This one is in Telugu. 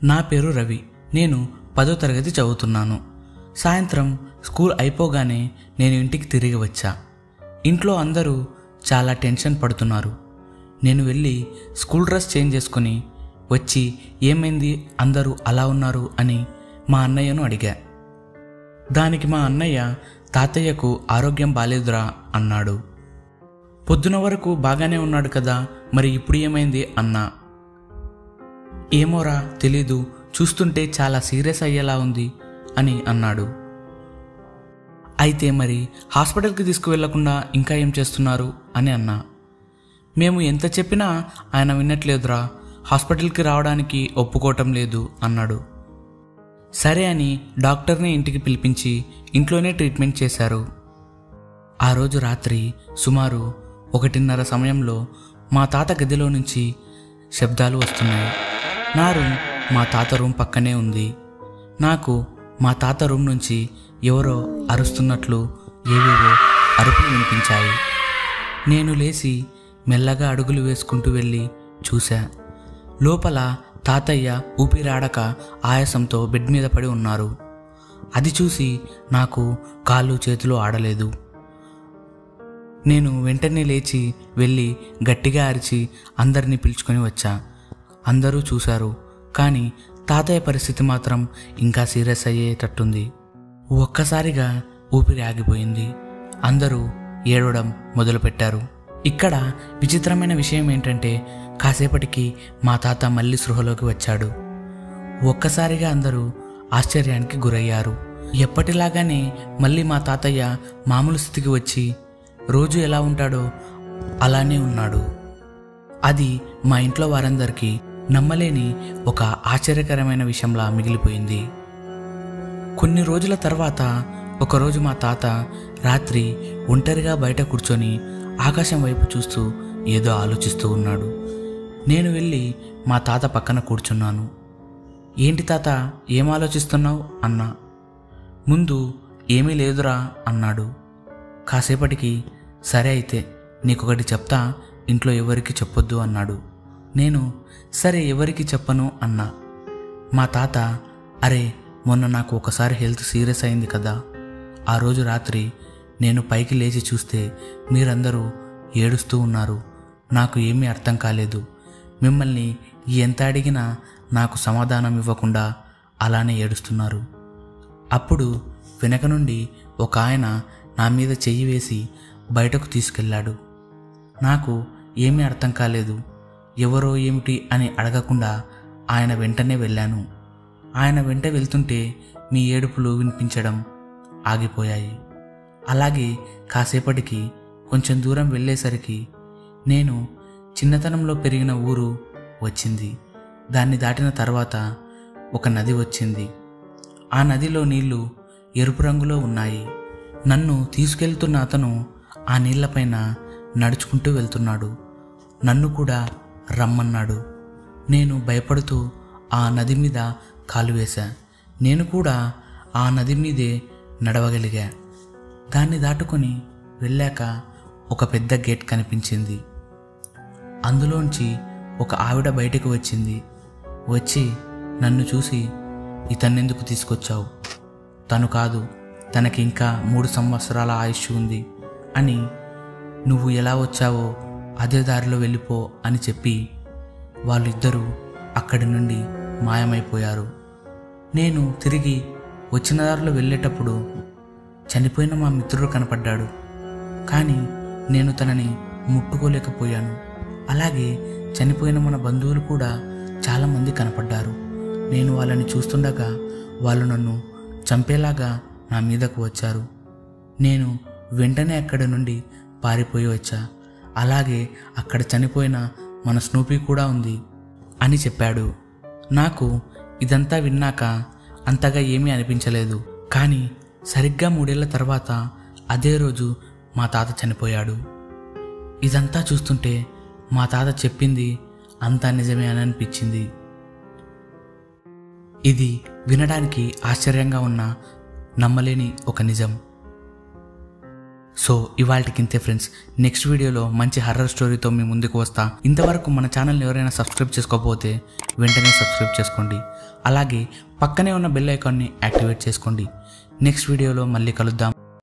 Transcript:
నా పేరు రవి నేను పదో తరగతి చదువుతున్నాను సాయంత్రం స్కూల్ అయిపోగానే నేను ఇంటికి తిరిగి వచ్చా ఇంట్లో అందరూ చాలా టెన్షన్ పడుతున్నారు నేను వెళ్ళి స్కూల్ డ్రెస్ చేంజ్ చేసుకొని వచ్చి ఏమైంది అందరూ అలా ఉన్నారు అని మా అన్నయ్యను అడిగా దానికి మా అన్నయ్య తాతయ్యకు ఆరోగ్యం బాలేదురా అన్నాడు పొద్దున వరకు బాగానే ఉన్నాడు కదా మరి ఇప్పుడు ఏమైంది అన్నా ఏమోరా తెలీదు చూస్తుంటే చాలా సీరియస్ అయ్యేలా ఉంది అని అన్నాడు అయితే మరి హాస్పిటల్కి తీసుకువెళ్లకుండా ఇంకా ఏం చేస్తున్నారు అని అన్నా మేము ఎంత చెప్పినా ఆయన వినట్లేదురా హాస్పిటల్కి రావడానికి ఒప్పుకోవటం లేదు అన్నాడు సరే అని డాక్టర్ని ఇంటికి పిలిపించి ఇంట్లోనే ట్రీట్మెంట్ చేశారు ఆ రోజు రాత్రి సుమారు ఒకటిన్నర సమయంలో మా తాత గదిలో నుంచి శబ్దాలు వస్తున్నాయి నా రూమ్ మా తాత రూమ్ పక్కనే ఉంది నాకు మా తాత రూమ్ నుంచి ఎవరో అరుస్తున్నట్లు ఏవేవో అరుపులు వినిపించాయి నేను లేచి మెల్లగా అడుగులు వేసుకుంటూ వెళ్ళి చూశా లోపల తాతయ్య ఊపిరాడక ఆయాసంతో బెడ్ మీద పడి ఉన్నారు అది చూసి నాకు కాళ్ళు చేతులు ఆడలేదు నేను వెంటనే లేచి వెళ్ళి గట్టిగా అరిచి అందరినీ పిలుచుకొని వచ్చా అందరూ చూశారు కానీ తాతయ్య పరిస్థితి మాత్రం ఇంకా సీరియస్ అయ్యేటట్టుంది ఒక్కసారిగా ఊపిరి ఆగిపోయింది అందరూ ఏడవడం మొదలుపెట్టారు ఇక్కడ విచిత్రమైన విషయం ఏంటంటే కాసేపటికి మా తాత మళ్ళీ సృహలోకి వచ్చాడు ఒక్కసారిగా అందరూ ఆశ్చర్యానికి గురయ్యారు ఎప్పటిలాగానే మళ్ళీ మా తాతయ్య మామూలు స్థితికి వచ్చి రోజు ఎలా ఉంటాడో అలానే ఉన్నాడు అది మా ఇంట్లో వారందరికీ నమ్మలేని ఒక ఆశ్చర్యకరమైన విషయంలా మిగిలిపోయింది కొన్ని రోజుల తర్వాత ఒకరోజు మా తాత రాత్రి ఒంటరిగా బయట కూర్చొని ఆకాశం వైపు చూస్తూ ఏదో ఆలోచిస్తూ ఉన్నాడు నేను వెళ్ళి మా తాత పక్కన కూర్చున్నాను ఏంటి తాత ఏం ఆలోచిస్తున్నావు అన్నా ముందు ఏమీ లేదురా అన్నాడు కాసేపటికి సరే అయితే నీకొకటి చెప్తా ఇంట్లో ఎవరికి చెప్పొద్దు అన్నాడు నేను సరే ఎవరికి చెప్పను అన్నా మా తాత అరే మొన్న నాకు ఒకసారి హెల్త్ సీరియస్ అయింది కదా ఆ రోజు రాత్రి నేను పైకి లేచి చూస్తే మీరందరూ ఏడుస్తూ ఉన్నారు నాకు ఏమీ అర్థం కాలేదు మిమ్మల్ని ఎంత అడిగినా నాకు సమాధానం ఇవ్వకుండా అలానే ఏడుస్తున్నారు అప్పుడు వెనక నుండి ఒక ఆయన నా మీద చెయ్యి వేసి బయటకు తీసుకెళ్ళాడు నాకు ఏమీ అర్థం కాలేదు ఎవరో ఏమిటి అని అడగకుండా ఆయన వెంటనే వెళ్ళాను ఆయన వెంట వెళ్తుంటే మీ ఏడుపులు వినిపించడం ఆగిపోయాయి అలాగే కాసేపటికి కొంచెం దూరం వెళ్ళేసరికి నేను చిన్నతనంలో పెరిగిన ఊరు వచ్చింది దాన్ని దాటిన తర్వాత ఒక నది వచ్చింది ఆ నదిలో నీళ్లు ఎరుపు రంగులో ఉన్నాయి నన్ను తీసుకెళ్తున్న అతను ఆ నీళ్లపైన నడుచుకుంటూ వెళ్తున్నాడు నన్ను కూడా రమ్మన్నాడు నేను భయపడుతూ ఆ నది మీద కాలు వేశా నేను కూడా ఆ నది మీదే నడవగలిగా దాన్ని దాటుకొని వెళ్ళాక ఒక పెద్ద గేట్ కనిపించింది అందులోంచి ఒక ఆవిడ బయటకు వచ్చింది వచ్చి నన్ను చూసి ఇతన్నెందుకు తీసుకొచ్చావు తను కాదు తనకి ఇంకా మూడు సంవత్సరాల ఆయుష్ ఉంది అని నువ్వు ఎలా వచ్చావో అదే దారిలో వెళ్ళిపో అని చెప్పి వాళ్ళిద్దరూ అక్కడి నుండి మాయమైపోయారు నేను తిరిగి వచ్చిన దారిలో వెళ్ళేటప్పుడు చనిపోయిన మా మిత్రుడు కనపడ్డాడు కానీ నేను తనని ముట్టుకోలేకపోయాను అలాగే చనిపోయిన మన బంధువులు కూడా చాలామంది కనపడ్డారు నేను వాళ్ళని చూస్తుండగా వాళ్ళు నన్ను చంపేలాగా నా మీదకు వచ్చారు నేను వెంటనే అక్కడి నుండి పారిపోయి వచ్చా అలాగే అక్కడ చనిపోయిన మన స్నూపీ కూడా ఉంది అని చెప్పాడు నాకు ఇదంతా విన్నాక అంతగా ఏమీ అనిపించలేదు కానీ సరిగ్గా మూడేళ్ల తర్వాత అదే రోజు మా తాత చనిపోయాడు ఇదంతా చూస్తుంటే మా తాత చెప్పింది అంతా నిజమే అని అనిపించింది ఇది వినడానికి ఆశ్చర్యంగా ఉన్న నమ్మలేని ఒక నిజం సో ఇవాళకి ఇంతే ఫ్రెండ్స్ నెక్స్ట్ వీడియోలో మంచి హర్రర్ స్టోరీతో మీ ముందుకు వస్తా ఇంతవరకు మన ఛానల్ని ఎవరైనా సబ్స్క్రైబ్ చేసుకోకపోతే వెంటనే సబ్స్క్రైబ్ చేసుకోండి అలాగే పక్కనే ఉన్న బెల్ ఐకాన్ని యాక్టివేట్ చేసుకోండి నెక్స్ట్ వీడియోలో మళ్ళీ కలుద్దాం